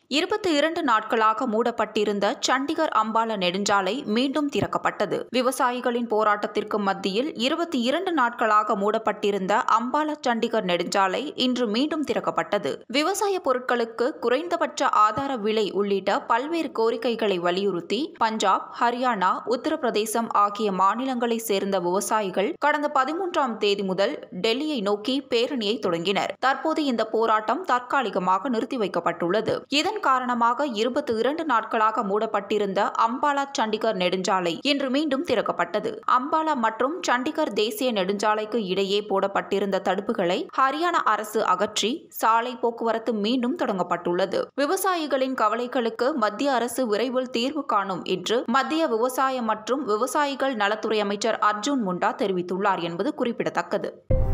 இருபத்தி இரண்டு நாட்களாக மூடப்பட்டிருந்த சண்டிகர் அம்பாலா நெடுஞ்சாலை மீண்டும் திறக்கப்பட்டது விவசாயிகளின் போராட்டத்திற்கு மத்தியில் இருபத்தி இரண்டு நாட்களாக மூடப்பட்டிருந்த அம்பாலா சண்டிகர் நெடுஞ்சாலை இன்று மீண்டும் திறக்கப்பட்டது விவசாய பொருட்களுக்கு குறைந்தபட்ச ஆதார விலை உள்ளிட்ட பல்வேறு கோரிக்கைகளை வலியுறுத்தி பஞ்சாப் ஹரியானா உத்தரப்பிரதேசம் ஆகிய மாநிலங்களைச் சேர்ந்த விவசாயிகள் கடந்த பதிமூன்றாம் தேதி முதல் டெல்லியை நோக்கி பேரணியை தொடங்கினர் தற்போது இந்த போராட்டம் தற்காலிகமாக நிறுத்தி வைக்கப்பட்டுள்ளது இதன் காரணமாக இருபத்தி இரண்டு நாட்களாக மூடப்பட்டிருந்த அம்பாலா சண்டிகர் நெடுஞ்சாலை இன்று மீண்டும் திறக்கப்பட்டது அம்பாலா மற்றும் சண்டிகர் தேசிய நெடுஞ்சாலைக்கு இடையே போடப்பட்டிருந்த தடுப்புகளை ஹரியானா அரசு அகற்றி சாலை போக்குவரத்து மீண்டும் தொடங்கப்பட்டுள்ளது விவசாயிகளின் கவலைகளுக்கு மத்திய அரசு விரைவில் தீர்வு காணும் என்று மத்திய விவசாய மற்றும் விவசாயிகள் நலத்துறை அமைச்சர் அர்ஜுன் முண்டா தெரிவித்துள்ளார் என்பது குறிப்பிடத்தக்கது